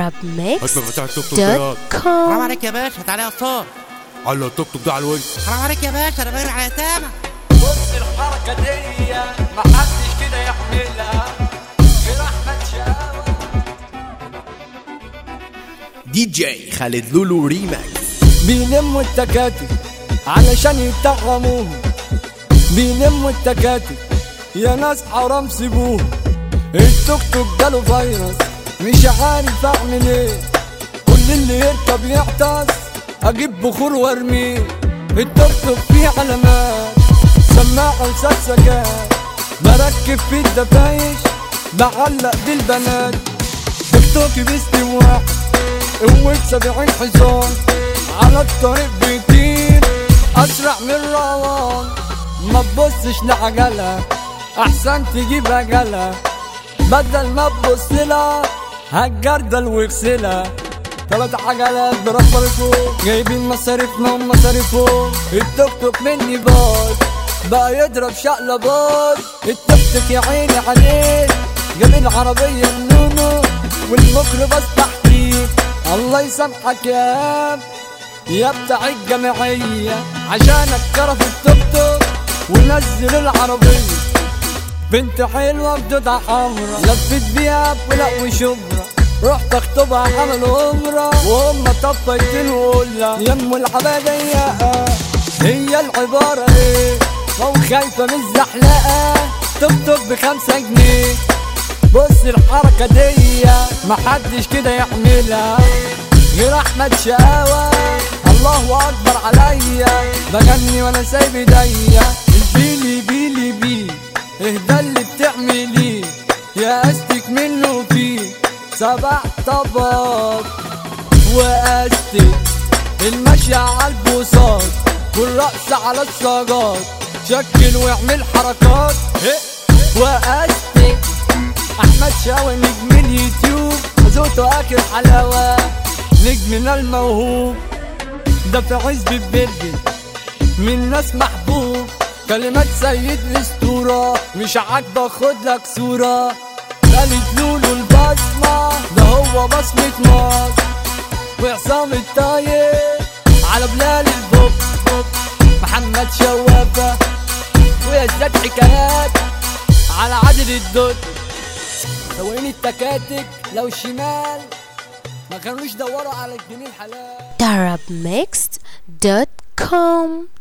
بتاع التوك توك ده حرام arabmix.com عليك يا باشا تعالى يا صار على التوك توك ده على الوش حرام عليك يا باشا انا باين على سامع بص الحركة دي محدش كده يحملها غير أحمد شقاوة دي جي خالد لولو ريماكس بيلموا التكاتك علشان يتغموهم بيلموا التكاتك يا ناس حرام سيبوهم التوك توك جاله فيروس مش عارف اعمل ايه كل اللي يركب يعطس اجيب بخور وارميه التوك توك فيه علامات سماعة وسكسكات بركب فيه الدفايش بعلق بالبنات تيك توك بيستم واحد قوة سبعين حصان على الطريق بيطير أسرع من الروان ما تبصش لعجلة أحسن تجيب عجلة بدل ما تبص لها هتجردل واغسلها تلات عجلات برفع فوق جايبين مصاريفنا ومصاريفهم التوك توك مني باظ بقى يضرب شقلباظ التوك توك يا عيني عليه جاب العربية النونو والميكروباص تحتيه الله يسامحك يا اب يا بتاع الجمعية عشانك كرف التوك توك ونزل العربية بنت حلوة بدودها حمرا لفت بيها بولا وشبرا رحت اخطبها عملوا عمرة وهم طفيتين وقولها يم العبادية هي العبارة ايه لو خايفة من الزحلقة توك توك بخمسة جنيه بص الحركة دي محدش كده يعملها غير احمد شقاوة الله اكبر عليا بغني وانا سايب ايديا البيلي بيلي بي اهدى اللي بتعمليه يا استك منه فيه سبع طبق واستك المشي على البوصات والرقص على الصاجات شكل واعمل حركات هي. واستك احمد شاوي نجم اليوتيوب زوته اكل حلاوه نجمنا الموهوب ده في عزب البرجل من ناس محبوب كلمات سيد الاسطوره مش عاجبه خد لك صوره خالد لولو البصمه ده هو بصمه مصر وعصام الطاير على بلال البوب بوب محمد شوافه ويا زاد حكايات على عادل الدود سواقين التكاتك لو شمال ما كانوش دوروا على الجنيه الحلال arabmix.com